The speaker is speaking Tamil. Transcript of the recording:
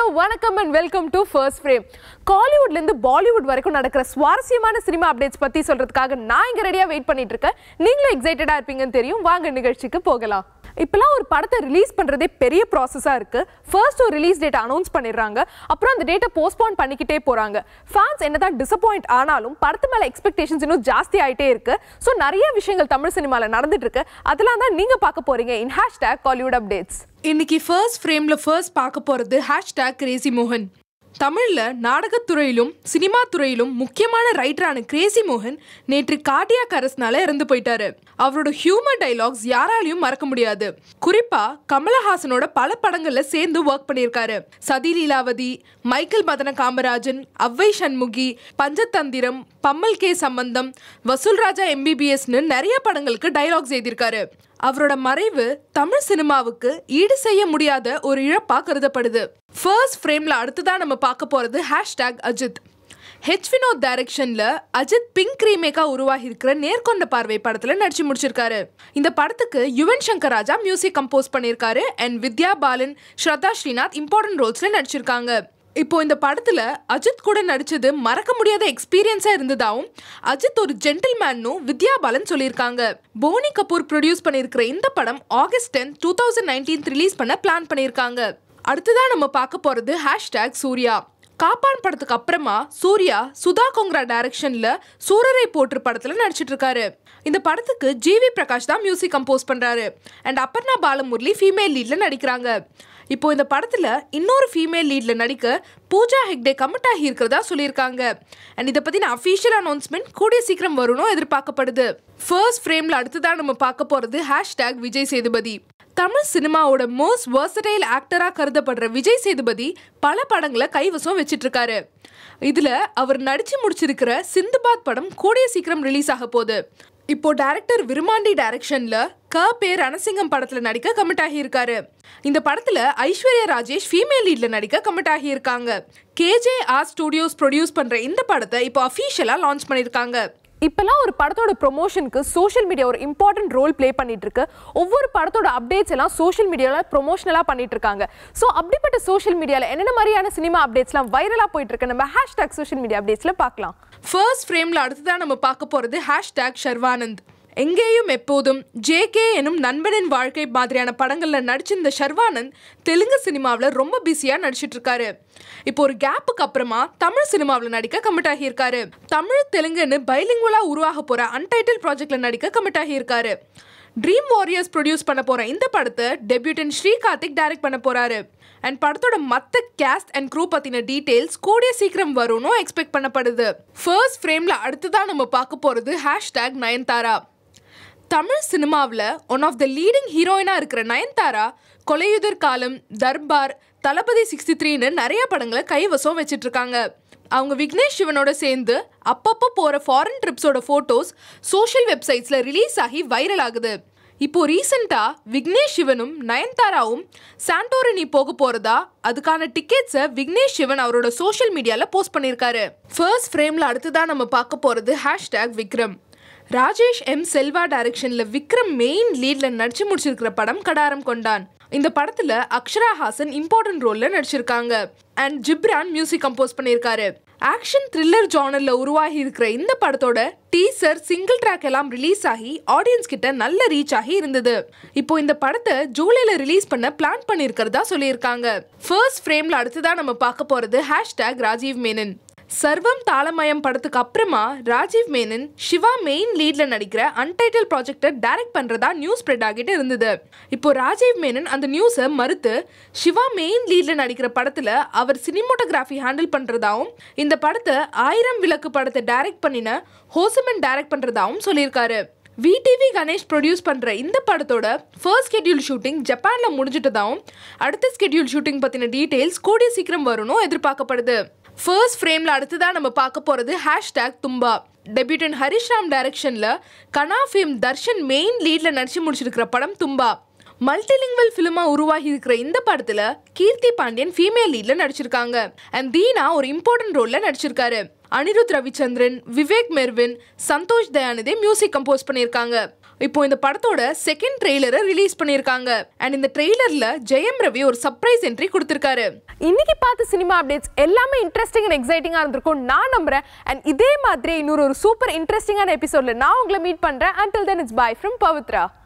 வணக்கம் and welcome to first frame காலிவுட்ல இருந்து பாலிவுட் வரைக்கும் நடக்கிற சுவாரஸ்யமான சினிமா அப்டேட்ஸ் பத்தி சொல்றதுக்காக நான் இங்க ரெடியா வெயிட் பண்ணிட்டு இருக்கேன் நீங்களும் எக்ஸைட்டடா இருப்பீங்கன்னு தெரியும் வாங்க நிகழ்ச்சிக்கு போகலாம் இப்பெல்லாம் ஒரு படத்தை ரிலீஸ் பண்றதே பெரிய ப்ராசஸா இருக்கு ஃபர்ஸ்ட் ஒரு ரிலீஸ் டேட் அனௌன்ஸ் பண்ணிடுறாங்க அப்புறம் அந்த டேட்டை போஸ்ட்போன் பண்ணிக்கிட்டே போறாங்க ஃபேன்ஸ் என்னதான் டிசப்பாயிண்ட் ஆனாலும் படத்து மேல எக்ஸ்பெக்டேஷன்ஸ் இன்னும் ஜாஸ்தி ஆயிட்டே இருக்கு ஸோ நிறைய விஷயங்கள் தமிழ் சினிமால நடந்துட்டு இருக்கு அதெல்லாம் தான் நீங்க பார்க்க போறீங்க இன் ஹேஷ்டேக் காலிவுட் அப்டேட்ஸ் இன்னைக்கு ஃபர்ஸ்ட் ஃப்ரேம்ல ஃபர்ஸ்ட் பார்க்க போறது ஹேஷ்டேக் கிரேசி மோகன் தமிழ்ல நாடகத்துறையிலும் சினிமா துறையிலும் முக்கியமான ரைட்டரான கிரேசி மோகன் நேற்று கார்டியாக் அரஸ்னால இறந்து போயிட்டாரு அவரோட ஹியூமர் டைலாக்ஸ் யாராலையும் மறக்க முடியாது குறிப்பா கமலஹாசனோட பல படங்கள்ல சேர்ந்து ஒர்க் பண்ணியிருக்காரு சதி லீலாவதி மைக்கேல் மதன காமராஜன் அவ்வை சண்முகி பஞ்சதந்திரம் பம்மல் கே சம்பந்தம் வசூல் ராஜா எம்பிபிஎஸ்னு நிறைய படங்களுக்கு டைலாக்ஸ் எழுதியிருக்காரு அவரோட மறைவு தமிழ் சினிமாவுக்கு ஈடு செய்ய முடியாத ஒரு இழப்பா கருதப்படுது ஃபர்ஸ்ட் ஃப்ரேம்ல அடுத்ததா நம்ம பார்க்க போறது ஹேஷ்டேக் அஜித் ஹெச் வினோத் டைரக்ஷன்ல அஜித் பிங்க் ரீமேக்கா உருவாகி இருக்கிற நேர்கொண்ட பார்வை படத்துல நடிச்சு முடிச்சிருக்காரு இந்த படத்துக்கு யுவன் சங்கர் ராஜா மியூசிக் கம்போஸ் பண்ணியிருக்காரு அண்ட் வித்யா பாலன் ஸ்ரதா ஸ்ரீநாத் இம்பார்ட்டன்ட் ரோல்ஸ்ல நடிச்சிருக்காங்க இப்போ இந்த படத்துல அஜித் கூட நடிச்சது மறக்க முடியாத எக்ஸ்பீரியன்ஸா இருந்ததாவும் அஜித் ஒரு ஜென்டில்மேன்னும் வித்யா பாலன் சொல்லியிருக்காங்க போனி கபூர் ப்ரொடியூஸ் பண்ணியிருக்கிற இந்த படம் August ten two thousand nineteen release பண்ண பிளான் பண்ணியிருக்காங்க அடுத்ததான் நம்ம பார்க்க போறது ஹேஷ்டேக் சூர்யா காப்பான் படத்துக்கு அப்புறமா சூர்யா சுதா கொங்ரா டைரக்ஷன்ல சூரரை போற்று படத்துல நடிச்சிட்டு இருக்காரு இந்த படத்துக்கு ஜிவி பிரகாஷ் தான் மியூசிக் கம்போஸ் பண்றாரு அண்ட் அப்பர்ணா பாலமுரளி ஃபீமேல் லீட்ல நடிக்கிறாங்க இப்போ இந்த படத்துல இன்னொரு ஃபீமேல் லீட்ல நடிக்க பூஜா ஹெக்டே கமிட் ஆகி இருக்கிறதா சொல்லியிருக்காங்க அண்ட் இதை பத்தின அஃபீஷியல் அனௌன்ஸ்மெண்ட் கூடிய சீக்கிரம் வரும்னு எதிர்பார்க்கப்படுது ஃபர்ஸ்ட் ஃப்ரேம்ல அடுத்ததான் நம்ம பார்க்க போறது ஹேஷ்டேக் விஜய் சேதுபதி தமிழ் சினிமாவோட மோஸ்ட் versatile ஆக்டரா கருதப்படுற விஜய் சேதுபதி பல படங்களை கைவசம் வச்சிட்டு இருக்காரு இதுல அவர் நடிச்சு முடிச்சிருக்கிற சிந்துபாத் படம் கூடிய சீக்கிரம் ரிலீஸ் ஆக போகுது இப்போ டைரக்டர் விருமாண்டி டைரக்ஷன்ல க பே ரணசிங்கம் படத்துல நடிக்க கமிட் ஆகியிருக்காரு இந்த படத்துல ஐஸ்வர்யா ராஜேஷ் ஃபீமேல் லீட்ல நடிக்க கமிட் ஆகியிருக்காங்க கேஜே ஆர் ஸ்டுடியோஸ் ப்ரொடியூஸ் பண்ற இந்த படத்தை இப்போ அஃபீஷியலா லான்ச் பண்ணியிருக்காங்க இப்பெல்லாம் ஒரு படத்தோட ப்ரொமோஷனுக்கு சோஷியல் மீடியா ஒரு இம்பார்ட்டன்ட் ரோல் ப்ளே பண்ணிட்டு இருக்கு ஒவ்வொரு படத்தோட அப்டேட்ஸ் எல்லாம் சோஷியல் மீடியாவில் ப்ரொமோஷனலாக பண்ணிட்டு இருக்காங்க ஸோ அப்படிப்பட்ட சோஷியல் மீடியாவில் என்னென்ன மாதிரியான சினிமா அப்டேட்ஸ்லாம் வைரலாக போயிட்டு இருக்கு நம்ம ஹேஷ்டாக் சோஷியல் மீடியா அப்டேட்ஸில் பார்க்கலாம் ஃபர்ஸ்ட் ஃப்ரேம்ல அடுத்ததான் நம்ம பார்க்க போறது ஹேஷ்டேக் ஷர்வானந்த் எங்கேயும் எப்போதும் ஜேகே எனும் நண்பனின் வாழ்க்கை மாதிரியான படங்கள்ல நடிச்சிருந்த ஷர்வானந்த் தெலுங்கு சினிமாவில் ரொம்ப பிஸியா நடிச்சிட்டு இருக்காரு இப்போ ஒரு கேப்புக்கு அப்புறமா தமிழ் சினிமாவில் நடிக்க கமிட் ஆகியிருக்காரு தமிழ் தெலுங்குன்னு பைலிங்குவலா உருவாக போற அன்டைட்டில் ப்ராஜெக்ட்ல நடிக்க கமிட் ஆகியிருக்காரு ட்ரீம் வாரியர்ஸ் ப்ரொடியூஸ் பண்ண போற இந்த படத்தை டெபியூட்டன் ஸ்ரீ கார்த்திக் டைரக்ட் பண்ண போறாரு அண்ட் படத்தோட மத்த கேஸ்ட் அண்ட் க்ரூ பத்தின டீடைல்ஸ் கூடிய சீக்கிரம் வரும்னு எக்ஸ்பெக்ட் பண்ணப்படுது ஃபர்ஸ்ட் ஃப்ரேம்ல அடுத்ததான் நம்ம பார்க்க போறது ஹேஷ்டேக் நயன்தாரா தமிழ் சினிமாவில் ஒன் ஆஃப் த லீடிங் ஹீரோயினாக இருக்கிற நயன்தாரா கொலையுதிர் காலம் தர்பார் தளபதி சிக்ஸ்டி த்ரீன்னு நிறைய படங்களை கைவசம் வச்சிட்டு இருக்காங்க அவங்க விக்னேஷ் சிவனோட சேர்ந்து அப்பப்போ போகிற ஃபாரின் ட்ரிப்ஸோட ஃபோட்டோஸ் சோஷியல் வெப்சைட்ஸில் ரிலீஸ் ஆகி வைரல் ஆகுது இப்போ ரீசெண்டாக விக்னேஷ் சிவனும் நயன்தாராவும் சாண்டோரினி போக போகிறதா அதுக்கான டிக்கெட்ஸை விக்னேஷ் சிவன் அவரோட சோஷியல் மீடியாவில் போஸ்ட் பண்ணியிருக்காரு ஃபர்ஸ்ட் ஃப்ரேமில் அடுத்ததான் நம்ம பார்க்க போகிறது ஹேஷ்டேக் விக்ரம் ராஜேஷ் எம் செல்வா டைரக்ஷன்ல விக்ரம் மெயின் லீட்ல நடிச்சு முடிச்சிருக்கிற படம் கடாரம் கொண்டான் இந்த படத்துல அக்ஷரா ஹாசன் இம்பார்ட்டன்ட் ரோல்ல நடிச்சிருக்காங்க அண்ட் ஜிப்ரான் மியூசிக் கம்போஸ் பண்ணியிருக்காரு ஆக்ஷன் த்ரில்லர் ஜானர்ல உருவாகி இருக்கிற இந்த படத்தோட டீசர் சிங்கிள் ட்ராக் எல்லாம் ரிலீஸ் ஆகி ஆடியன்ஸ் கிட்ட நல்ல ரீச் ஆகி இருந்தது இப்போ இந்த படத்தை ஜூலைல ரிலீஸ் பண்ண பிளான் பண்ணியிருக்கிறதா சொல்லியிருக்காங்க ஃபர்ஸ்ட் ஃப்ரேம்ல அடுத்ததான் நம்ம பார்க்க போறது ஹேஷ்டேக் ராஜீவ் மேனன் சர்வம் தாளமயம் படத்துக்கு அப்புறமா ராஜீவ் மேனன் சிவா மெயின் லீட்ல நடிக்கிற அன்டைட்டில் ப்ராஜெக்டை டைரக்ட் பண்றதா நியூஸ் ஸ்ப்ரெட் ஆகிட்டு இருந்தது இப்போ ராஜீவ் மேனன் அந்த நியூஸை மறுத்து சிவா மெயின் லீட்ல நடிக்கிற படத்துல அவர் சினிமோட்டோகிராஃபி ஹேண்டில் பண்றதாவும் இந்த படத்தை ஆயிரம் விளக்கு படத்தை டைரக்ட் பண்ணின ஹோசமன் டைரக்ட் பண்றதாவும் சொல்லியிருக்காரு விடிவி கணேஷ் ப்ரொடியூஸ் பண்ற இந்த படத்தோட ஃபர்ஸ்ட் ஸ்கெட்யூல் ஷூட்டிங் ஜப்பான்ல முடிஞ்சிட்டதாவும் அடுத்த ஸ்கெட்யூல் ஷூட்டிங் பத்தின டீடைல்ஸ் கூடிய சீக்கிரம் வரும்னு எதிர்பார்க்கப்படுது ஃபர்ஸ்ட் ஃப்ரேம்ல அடுத்ததான் நம்ம பார்க்க போறது ஹேஷ்டேக் தும்பா டெபியூட்டன் ஹரிஷ்ராம் டைரக்ஷன்ல கனா ஃபிலிம் தர்ஷன் மெயின் லீட்ல நடிச்சு முடிச்சிருக்கிற படம் தும்பா மல்டிலிங்குவல் ஃபிலிமா உருவாகி இருக்கிற இந்த படத்துல கீர்த்தி பாண்டியன் ஃபீமேல் லீட்ல நடிச்சிருக்காங்க அண்ட் தீனா ஒரு இம்பார்ட்டன்ட் ரோல்ல நடிச்சிருக்காரு அனிருத் ரவிச்சந்திரன் விவேக் மெர்வின் சந்தோஷ் தயாநிதி மியூசிக் கம்போஸ் பண்ணியிருக்காங்க இப்போ இந்த படத்தோட செகண்ட் ட்ரெய்லரை ரிலீஸ் பண்ணியிருக்காங்க அண்ட் இந்த ட்ரெய்லர்ல ஜெயம் ரவி ஒரு சர்ப்ரைஸ் என்ட்ரி கொடுத்திருக்காரு இன்னைக்கு பார்த்த சினிமா அப்டேட்ஸ் எல்லாமே இன்ட்ரெஸ்டிங் அண்ட் எக்ஸைட்டிங்காக இருந்திருக்கும் நான் நம்புறேன் அண்ட் இதே மாதிரி இன்னொரு ஒரு சூப்பர் இன்ட்ரெஸ்டிங்கான எபிசோட்ல நான் உங்களை மீட் பண்றேன் until then it's bye from Pavithra